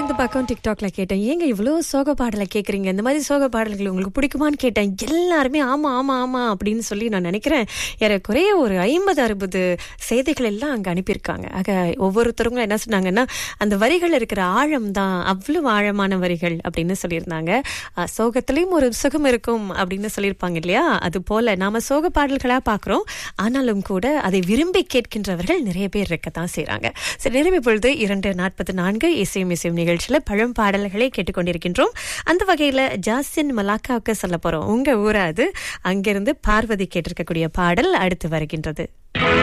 இந்த பக்கம் டிக்டாக்ல கேட்டேன் ஏங்க இவ்வளோ சோக பாடலை கேட்குறீங்க இந்த மாதிரி சோக பாடல்கள் உங்களுக்கு பிடிக்குமான்னு கேட்டேன் எல்லாருமே ஆமா ஆமா ஆமா அப்படின்னு சொல்லி நான் நினைக்கிறேன் ஏறக்குறைய ஒரு ஐம்பது அறுபது செய்திகள் எல்லாம் அங்கே அனுப்பியிருக்காங்க ஆக ஒவ்வொருத்தருங்க என்ன சொன்னாங்கன்னா அந்த வரிகள் இருக்கிற ஆழம் தான் அவ்வளவு ஆழமான வரிகள் அப்படின்னு சொல்லியிருந்தாங்க அஹ், சோகத்திலையும் ஒரு சுகம் இருக்கும் அப்படின்னு சொல்லியிருப்பாங்க இல்லையா அது போல நாம சோக பாடல்களா பார்க்குறோம் ஆனாலும் கூட அதை விரும்பி கேட்கின்றவர்கள் நிறைய பேர் இருக்கத்தான் செய்றாங்க சரி நிறைவு பொழுது இரண்டு நாற்பத்தி நான்கு இசையும் இசையும் நிகழ்ச்சியில பழம் பாடல்களை கேட்டுக்கொண்டிருக்கின்றோம் அந்த வகையில ஜாஸ்தின் மலாக்காவுக்கு சொல்ல போறோம் உங்க ஊரா அது அங்கிருந்து பார்வதி கேட்டிருக்கக்கூடிய பாடல் அடுத்து வருகின்றது